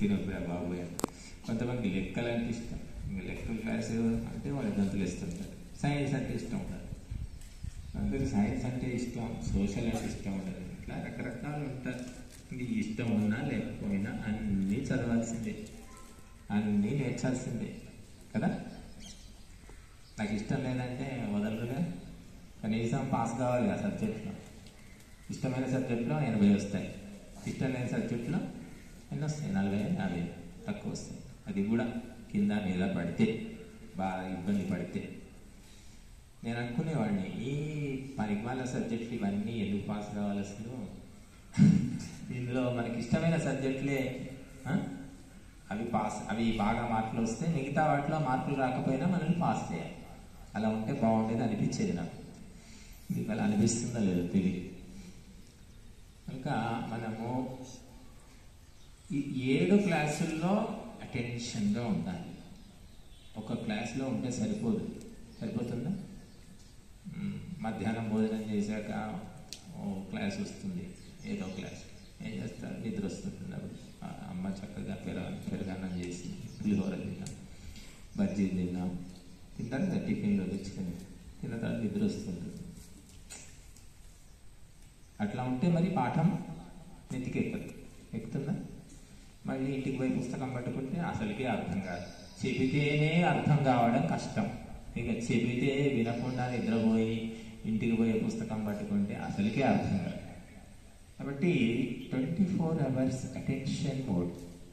నెత్తినొప్పిరా బాబు అని కొంతమంది లెక్కలు అంటే ఇష్టం ఇంకా లెక్కల క్లాస్ అంటే వాళ్ళు గంతులు ఇస్తుంటారు సైన్స్ అంటే ఇష్టం ఉండదు అందరూ సైన్స్ అంటే ఇష్టం సోషల్ అంటే ఇష్టం ఉండదు ఇట్లా రకరకాలు ఉంటారు ఇది ఇష్టం ఉన్నా లేకపోయినా అన్నీ చదవాల్సిందే అన్నీ నేర్చాల్సిందే కదా నాకు ఇష్టం లేదంటే వదలరుగా కనీసం పాస్ కావాలి ఆ సబ్జెక్ట్లో ఇష్టమైన సబ్జెక్ట్లో ఎనభై వస్తాయి ఇష్టం లేని సబ్జెక్ట్లో ఎన్ని వస్తాయి నలభై యాభై తక్కువ వస్తాయి అది కూడా కింద మీద పడితే బాగా ఇబ్బంది పడితే నేను అనుకునేవాడిని ఈ పనికిమాల సబ్జెక్టులు ఇవన్నీ ఎందుకు పాస్ కావాలి అసలు ఇందులో మనకి ఇష్టమైన సబ్జెక్టులే ఆ? అవి పాస్ అవి బాగా మార్కులు వస్తే మిగతా వాటిలో మార్కులు రాకపోయినా మనల్ని పాస్ చేయాలి అలా ఉంటే బాగుండేది అనిపించేది నాకు మీకు అలా అనిపిస్తుందో లేదో తెలియదు కనుక మనము ఈ ఏడు క్లాసుల్లో అటెన్షన్గా ఉండాలి ఒక క్లాస్లో ఉంటే సరిపోదు సరిపోతుందా మ్మ్. మధ్యాహ్నం భోజనం చేశాక ఓ క్లాస్ వస్తుంది ఏదో క్లాస్ ఏం చేస్తారు నిద్ర వస్తుంది అప్పుడు ఆ అమ్మ చక్కగా పెరగ పెరగన్నం చేసి పులిహోర తిన్నాం బజ్జీలు తిన్నాం తింటారు కదా టిఫిన్లో తెచ్చుకొని తిన్న తర్వాత నిద్ర వస్తుంది అట్లా ఉంటే మరి పాఠం నెత్తికి ఎక్కుతుంది ఎక్కుతుందా మళ్ళీ ఇంటికి పోయి పుస్తకం పట్టుకుంటే అసలుకే అర్థం కాదు చెబితేనే అర్థం కావడం కష్టం ఇక చెబితే వినకుండా నిద్రపోయి ఇంటికి పోయే పుస్తకం పట్టుకుంటే అసలుకే అర్థం కాదు కాబట్టి twenty four hours attention mode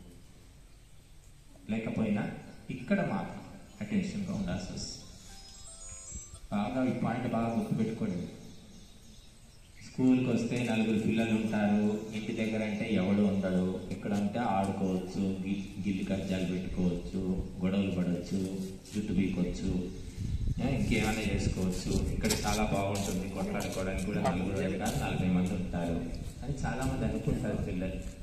లేకపోయినా ఇక్కడ మాత్రం అటెన్షన్గా ఉండాల్సి వస్తుంది బాగా ఈ పాయింట్ బాగా గుర్తుపెట్టుకోండి స్కూల్కి వస్తే నలుగురు పిల్లలు ఉంటారు ఇంటి దగ్గర అంటే ఎవడు ఉండడు ఇక్కడ అంటే ఆడుకోవచ్చు గి- గిల్లి కజ్జాలు పెట్టుకోవచ్చు గొడవలు పడవచ్చు జుట్టు పీకొచ్చు ఆ, ఇంకేమైనా చేసుకోవచ్చు ఇక్కడ చాలా బాగుంటుంది కొట్లాడుకోవడానికి కూడా నలుగురు కాదు నలభై మంది ఉంటారు అని చాలా మంది అనుకుంటారు పిల్లలు